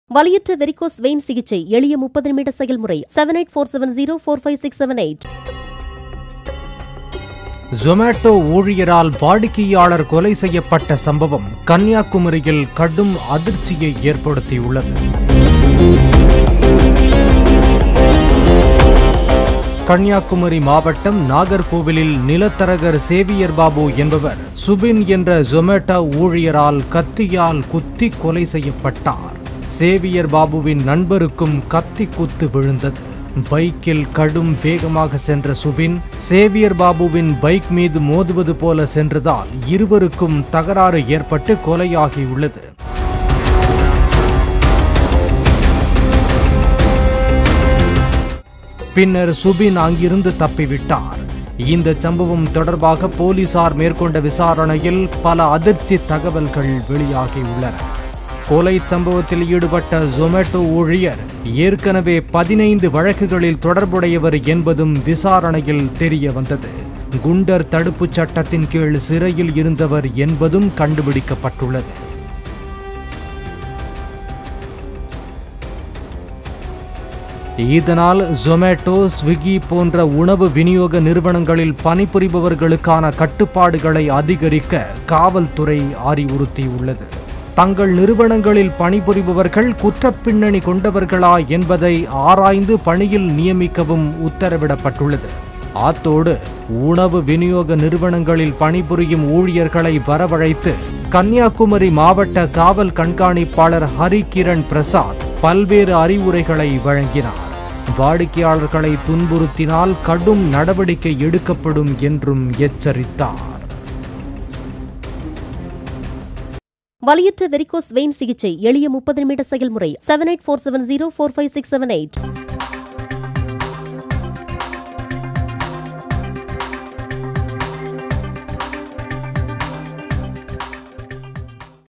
வலியற்ற varicose vein சிகிச்சை எளிய முப்பது நிமிட செயல்முறை seven eight four seven zero four five six seven eight Zomato ஊழியரால் வாடிக்கையாளர் கொலை செய்யப்பட்ட சம்பவம் கன்னியாகுமரியில் கடும் அதிர்ச்சியை ஏற்படுத்தியுள்ளது கன்னியாகுமரி மாவட்டம் நாகர்கோவிலில் நிலத்தரகர் சேவியர் பாபு என்பவர் சுபின் என்ற ஜொமேட்டோ ஊழியரால் கத்தியால் குத்தி கொலை செய்யப்பட்டார் சேவியர் பாபுவின் நண்பருக்கும் கத்தி குத்து விழுந்தது பைக்கில் கடும் வேகமாக சென்ற சுபின் சேவியர் பாபுவின் பைக் மீது மோதுவது போல சென்றதால் இருவருக்கும் தகராறு ஏற்பட்டு கொலையாகியுள்ளது பின்னர் சுபின் அங்கிருந்து தப்பிவிட்டார் இந்த சம்பவம் தொடர்பாக போலீசார் மேற்கொண்ட விசாரணையில் பல அதிர்ச்சி தகவல்கள் வெளியாகியுள்ளன கொலை சம்பவத்தில் ஈடுபட்ட ஜொமேட்டோ ஊழியர் ஏற்கனவே பதினைந்து வழக்குகளில் தொடர்புடையவர் என்பதும் விசாரணையில் தெரிய வந்தது குண்டர் தடுப்புச் சட்டத்தின் கீழ் சிறையில் இருந்தவர் என்பதும் கண்டுபிடிக்கப்பட்டுள்ளது இதனால் ஜொமேட்டோ ஸ்விக்கி போன்ற உணவு விநியோக நிறுவனங்களில் பணிபுரிபவர்களுக்கான கட்டுப்பாடுகளை அதிகரிக்க காவல்துறை அறிவுறுத்தியுள்ளது தங்கள் நிறுவனங்களில் பணிபுரிபவர்கள் குற்றப்பின்னணி கொண்டவர்களா என்பதை ஆராய்ந்து பணியில் நியமிக்கவும் உத்தரவிடப்பட்டுள்ளது அத்தோடு உணவு விநியோக நிறுவனங்களில் பணிபுரியும் ஊழியர்களை வரவழைத்து கன்னியாகுமரி மாவட்ட காவல் கண்காணிப்பாளர் ஹரிகிரண் பிரசாத் பல்வேறு அறிவுரைகளை வழங்கினார் வாடிக்கையாளர்களை துன்புறுத்தினால் கடும் நடவடிக்கை எடுக்கப்படும் என்றும் எச்சரித்தார் வலியற்ற வெரிகோஸ் வெயின் சிகிச்சை எளிய முப்பது நிமிட செயல்முறை seven eight four seven zero four five six seven eight